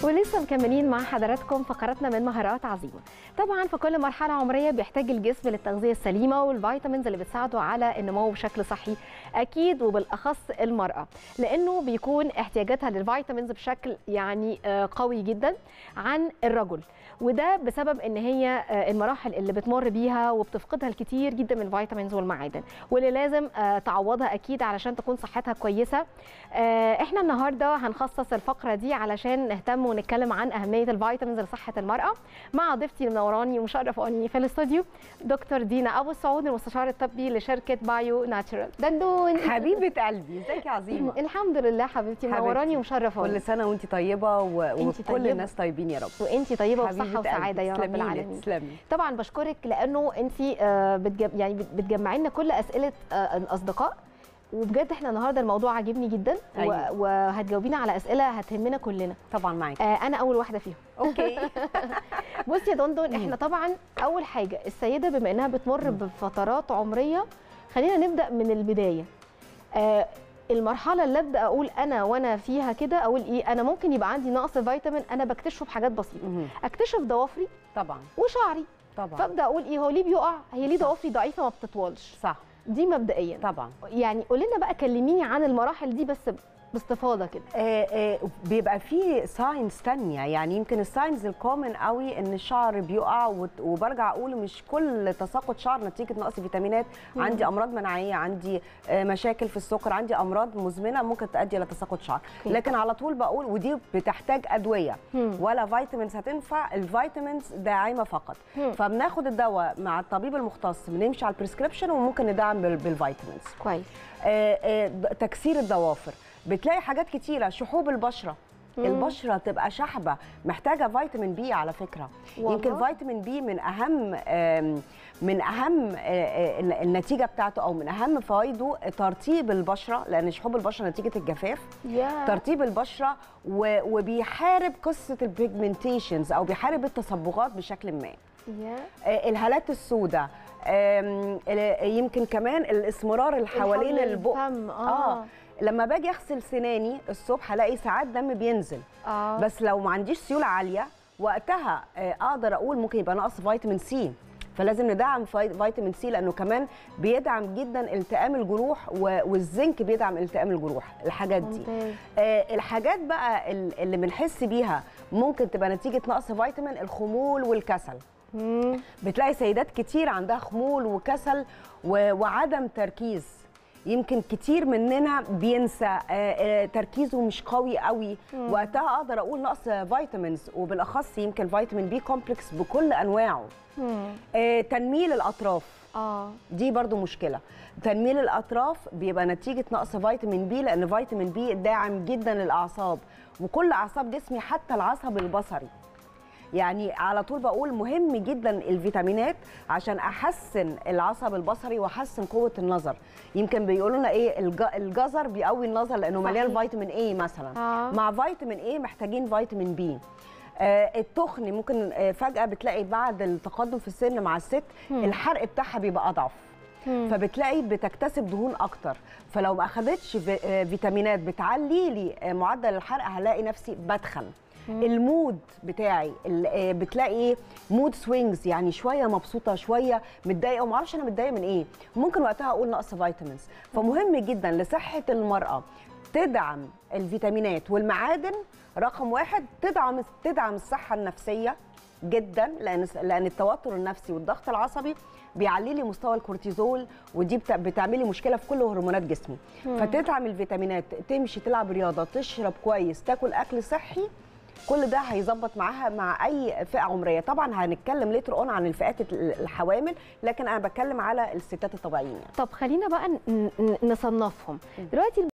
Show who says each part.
Speaker 1: ولسه مكملين مع حضراتكم فقراتنا من مهارات عظيمه طبعا في كل مرحله عمريه بيحتاج الجسم للتغذيه السليمه والفيتامينز اللي بتساعده على النمو بشكل صحي اكيد وبالاخص المراه لانه بيكون احتياجاتها للفيتامينز بشكل يعني آه، قوي جدا عن الرجل وده بسبب ان هي آه، المراحل اللي بتمر بيها وبتفقدها الكتير جدا من الفيتامينز والمعادن واللي لازم آه، تعوضها اكيد علشان تكون صحتها كويسه آه، احنا النهارده هنخصص الفقره دي علشان نهتم ونتكلم عن اهميه الفيتامينز لصحه المراه مع ضيفتي المنوراني ومشرفاني في الاستوديو دكتور دينا ابو السعود المستشار الطبي لشركه بايو ناتشورال دندون
Speaker 2: حبيبه قلبي ازيك يا عظيمه
Speaker 1: الحمد لله حبيبتي
Speaker 2: حبيبتي.
Speaker 1: منوراني ومشرفاني
Speaker 2: كل سنه وانت طيبه و...
Speaker 1: إنتي
Speaker 2: وكل
Speaker 1: طيبة.
Speaker 2: الناس طيبين يا رب
Speaker 1: وانتي طيبه وصحه
Speaker 2: حبيبة
Speaker 1: وسعاده
Speaker 2: قلبي.
Speaker 1: يا رب
Speaker 2: تسلمي لي،
Speaker 1: العالمين
Speaker 2: تسلمي
Speaker 1: طبعا بشكرك لانه انت يعني بت- بتجمعي لنا كل اسئله آه، الاصدقاء وبجد احنا النهارده الموضوع عاجبني جدا و-
Speaker 2: أيوة.
Speaker 1: وهتجاوبينا على اسئله هتهمنا كلنا
Speaker 2: طبعا معاكي
Speaker 1: آه، انا اول واحده فيهم
Speaker 2: اوكي
Speaker 1: بصي يا دندون احنا طبعا اول حاجه السيده بما انها بتمر بفترات عمريه خلينا نبدا من البدايه آه المرحله اللي ابدا اقول انا وانا فيها كده اقول ايه انا ممكن يبقى عندي نقص فيتامين انا بكتشفه بحاجات بسيطه
Speaker 2: مهم.
Speaker 1: اكتشف ضوافري
Speaker 2: طبعا
Speaker 1: وشعري
Speaker 2: طبعا
Speaker 1: فابدا اقول ايه هو ليه بيقع هي ليه ضوافري ضعيفه ما بتطولش
Speaker 2: صح
Speaker 1: دي مبدئيا
Speaker 2: طبعا
Speaker 1: يعني قولي لنا بقى كلميني عن المراحل دي بس باستفاضه كده
Speaker 2: آه آه بيبقى في ساينز تانية يعني يمكن الساينز الكومن قوي ان الشعر بيقع وت- وبرجع اقول مش كل تساقط شعر نتيجه نقص فيتامينات
Speaker 1: مم.
Speaker 2: عندي امراض مناعيه عندي آه مشاكل في السكر عندي امراض مزمنه ممكن تؤدي الى تساقط شعر
Speaker 1: أوكي.
Speaker 2: لكن على طول بقول ودي بتحتاج ادويه
Speaker 1: مم.
Speaker 2: ولا فيتامينز هتنفع الفيتامينز داعمه فقط
Speaker 1: مم.
Speaker 2: فبناخد الدواء مع الطبيب المختص بنمشي على البريسكريبشن وممكن ندعم بال- بالفيتامينز
Speaker 1: كويس
Speaker 2: آه، آه، د- تكسير الضوافر بتلاقي حاجات كتيره شحوب البشره
Speaker 1: مم.
Speaker 2: البشره تبقى شحبه محتاجه فيتامين بي على فكره
Speaker 1: والله؟
Speaker 2: يمكن فيتامين بي من اهم آم، من اهم آه، آه، النتيجه بتاعته او من اهم فوائده ترطيب البشره لان شحوب البشره نتيجه الجفاف
Speaker 1: يا
Speaker 2: ترطيب البشره و- وبيحارب قصه البيجمنتيشنز او بيحارب التصبغات بشكل ما
Speaker 1: يا
Speaker 2: آه، الهالات السوداء آم، ال- يمكن كمان الاسمرار اللي حوالين
Speaker 1: الحول
Speaker 2: البق
Speaker 1: الفم،
Speaker 2: اه
Speaker 1: اه
Speaker 2: لما باجي اغسل سناني الصبح الاقي ساعات دم بينزل
Speaker 1: اه
Speaker 2: بس لو ما عنديش سيوله عاليه وقتها آه، اقدر اقول ممكن يبقى نقص فيتامين سي فلازم ندعم في- فيتامين سي لانه كمان بيدعم جدا التئام الجروح و- والزنك بيدعم التئام الجروح الحاجات دي
Speaker 1: ممتاز
Speaker 2: آه، الحاجات بقى ال- اللي بنحس بيها ممكن تبقى نتيجه نقص فيتامين الخمول والكسل
Speaker 1: مم.
Speaker 2: بتلاقي سيدات كتير عندها خمول وكسل و- وعدم تركيز يمكن كتير مننا بينسى آه، آه، تركيزه مش قوي قوي
Speaker 1: مم.
Speaker 2: وقتها اقدر اقول نقص فيتامينز وبالاخص يمكن فيتامين بي كومبلكس بكل انواعه
Speaker 1: مم.
Speaker 2: آه، تنميل الاطراف
Speaker 1: اه
Speaker 2: دي برضو مشكله تنميل الاطراف بيبقى نتيجه نقص فيتامين بي لان فيتامين بي داعم جدا للاعصاب وكل اعصاب جسمي حتى العصب البصري يعني على طول بقول مهم جدا الفيتامينات عشان احسن العصب البصري واحسن قوه النظر يمكن بيقولوا لنا ايه الج- الجزر بيقوي النظر لانه مليان
Speaker 1: صحيح.
Speaker 2: فيتامين اي مثلا
Speaker 1: آه.
Speaker 2: مع فيتامين اي محتاجين فيتامين بي آه التخن ممكن آه فجاه بتلاقي بعد التقدم في السن مع الست
Speaker 1: مم.
Speaker 2: الحرق بتاعها بيبقى اضعف
Speaker 1: مم.
Speaker 2: فبتلاقي بتكتسب دهون اكتر فلو ما اخدتش في- آه، فيتامينات بتعلي لي آه، معدل الحرق هلاقي نفسي بتخن المود بتاعي ال- آه، بتلاقي ايه مود سوينجز يعني شويه مبسوطه شويه متضايقه وما اعرفش انا متضايقه من ايه ممكن وقتها اقول نقص فيتامينز فمهم جدا لصحه المراه تدعم الفيتامينات والمعادن رقم واحد تدعم تدعم الصحه النفسيه جدا لان لان التوتر النفسي والضغط العصبي بيعلي لي مستوى الكورتيزول ودي بت- بتعملي مشكله في كل هرمونات جسمي فتدعم الفيتامينات تمشي تلعب رياضه تشرب كويس تاكل اكل صحي كل ده هيظبط معاها مع اي فئه عمريه طبعا هنتكلم ليتر اون عن الفئات الحوامل لكن انا بتكلم على الستات الطبيعيين يعني.
Speaker 1: طب خلينا بقى ن- ن- نصنفهم دلوقتي